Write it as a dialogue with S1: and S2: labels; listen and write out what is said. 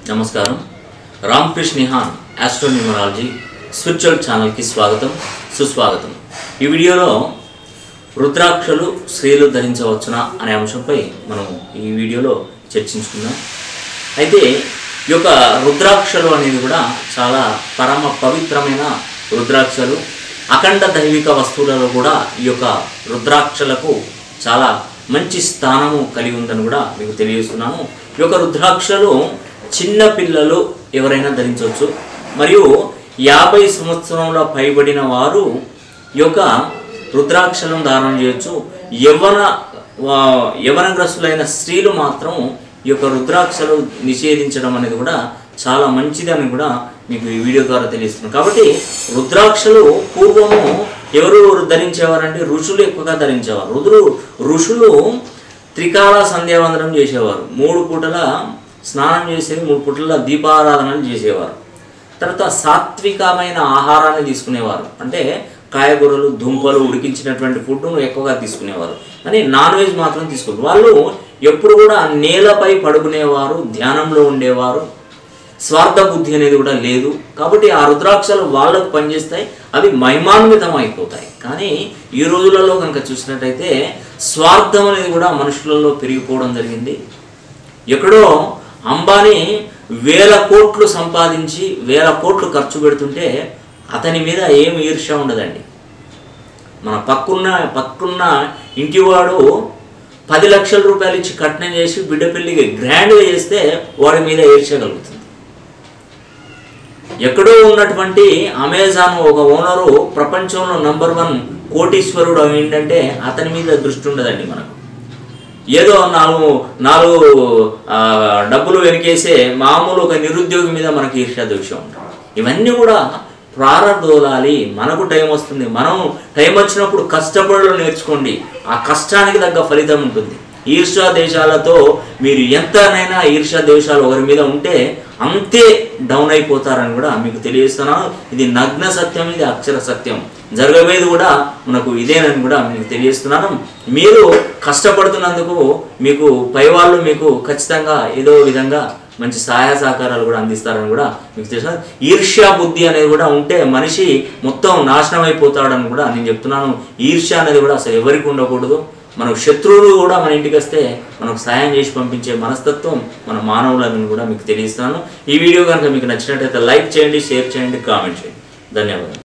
S1: నమస్కారం Ramakrishna నిహాన్ astronumerology spiritual ఛానల్కి స్వాగతం సుస్వాగతం ఈ వీడియోలో రుద్రాక్షలు స్త్రీలు ధరించవచ్చునా అనే అంశంపై మనం ఈ వీడియోలో చర్చించుకుందాం అయితే ఈ యొక్క రుద్రాక్షలు అనేది కూడా చాలా పరమ పవిత్రమైన రుద్రాక్షలు అఖండ దైవిక వస్తువులలో కూడా ఈ యొక్క రుద్రాక్షలకు చాలా మంచి స్థానము కలిగి ఉందని కూడా మీకు తెలియజేస్తున్నాను ఈ యొక్క రుద్రాక్షలు చిన్న పిల్లలు ఎవరైనా ధరించవచ్చు మరియు యాభై సంవత్సరంలో పైబడిన వారు ఈ యొక్క రుద్రాక్షలను ధారణ చేయొచ్చు యవ్వన వా- యవ్వనగ్రస్తులైన స్త్రీలు మాత్రం ఈ యొక్క రుద్రాక్షలు నిషేధించడం అనేది కూడా చాలా మంచిదని కూడా మీకు ఈ వీడియో ద్వారా తెలియజేస్తున్నాను కాబట్టి రుద్రాక్షలు పూర్వము ఎవరు ధరించేవారంటే ఋషులు ఎక్కువగా ధరించేవారు రుద్రు ఋషులు త్రికాల సంధ్యావందనం చేసేవారు మూడు పూటల స్నానం చేసేది మూడు పూటల దీపారాధనలు చేసేవారు తర్వాత సాత్వికమైన ఆహారాన్ని తీసుకునేవారు అంటే కాయగూరలు దుంపలు ఉడికించినటువంటి ఫుడ్ను ఎక్కువగా తీసుకునేవారు కానీ నాన్ వెజ్ మాత్రం తీసుకున్నారు వాళ్ళు ఎప్పుడు కూడా నేలపై పడుకునేవారు ధ్యానంలో ఉండేవారు స్వార్థ బుద్ధి అనేది కూడా లేదు కాబట్టి ఆ రుద్రాక్షలు వాళ్ళకు పనిచేస్తాయి అవి మహిమాన్వితం అయిపోతాయి కానీ ఈ రోజులలో కనుక చూసినట్టయితే స్వార్థం అనేది కూడా మనుషులలో పెరిగిపోవడం జరిగింది ఎక్కడో అంబానీ వేల కోట్లు సంపాదించి వేల కోట్లు ఖర్చు పెడుతుంటే అతని మీద ఏం ఈర్ష్య ఉండదండి మన పక్కున్న పక్కున్న ఇంటివాడు పది లక్షల రూపాయలు ఇచ్చి కట్నం చేసి బిడ్డ పెళ్లికి గ్రాండ్గా చేస్తే వాడి మీద ఈర్ష్య కలుగుతుంది ఎక్కడో ఉన్నటువంటి అమెజాన్ ఒక ఓనరు ప్రపంచంలో నంబర్ వన్ కోటీశ్వరుడు ఏంటంటే అతని మీద దృష్టి ఉండదండి మనకు ఏదో నాలుగు నాలుగు ఆ, డబ్బులు వెనకేసే మామూలు ఒక నిరుద్యోగి మీద మనకి ఈర్ష్య దృశ్యం ఉంటుంది ఇవన్నీ కూడా ప్రారంభోలాలి మనకు టైం వస్తుంది మనం టైం వచ్చినప్పుడు కష్టపడడం నేర్చుకోండి ఆ కష్టానికి తగ్గ ఫలితం ఉంటుంది ఈర్ష్యా దేశాలతో మీరు ఎంతనైనా ఈర్ష్యా దేశాలు ఒకరి మీద ఉంటే అంతే డౌన్ అయిపోతారని కూడా మీకు తెలియజేస్తున్నాను ఇది నగ్న సత్యం ఇది అక్షర సత్యం జరగబోయేది కూడా మనకు ఇదేనని కూడా మీకు తెలియజేస్తున్నాను మీరు కష్టపడుతున్నందుకు మీకు పై వాళ్ళు మీకు ఖచ్చితంగా ఏదో విధంగా మంచి సహాయ సహకారాలు కూడా అందిస్తారని కూడా మీకు తెలుసు ఈర్ష్యా బుద్ధి అనేది కూడా ఉంటే మనిషి మొత్తం నాశనం అయిపోతాడని కూడా నేను చెప్తున్నాను ఈర్ష్య అనేది కూడా అసలు ఎవరికి ఉండకూడదు మనకు శత్రువులు కూడా మన ఇంటికి వస్తే మనకు సాయం చేసి పంపించే మనస్తత్వం మన మానవులని కూడా మీకు తెలియజేస్తాను ఈ వీడియో కనుక మీకు నచ్చినట్లయితే లైక్ చేయండి షేర్ చేయండి కామెంట్ చేయండి ధన్యవాదాలు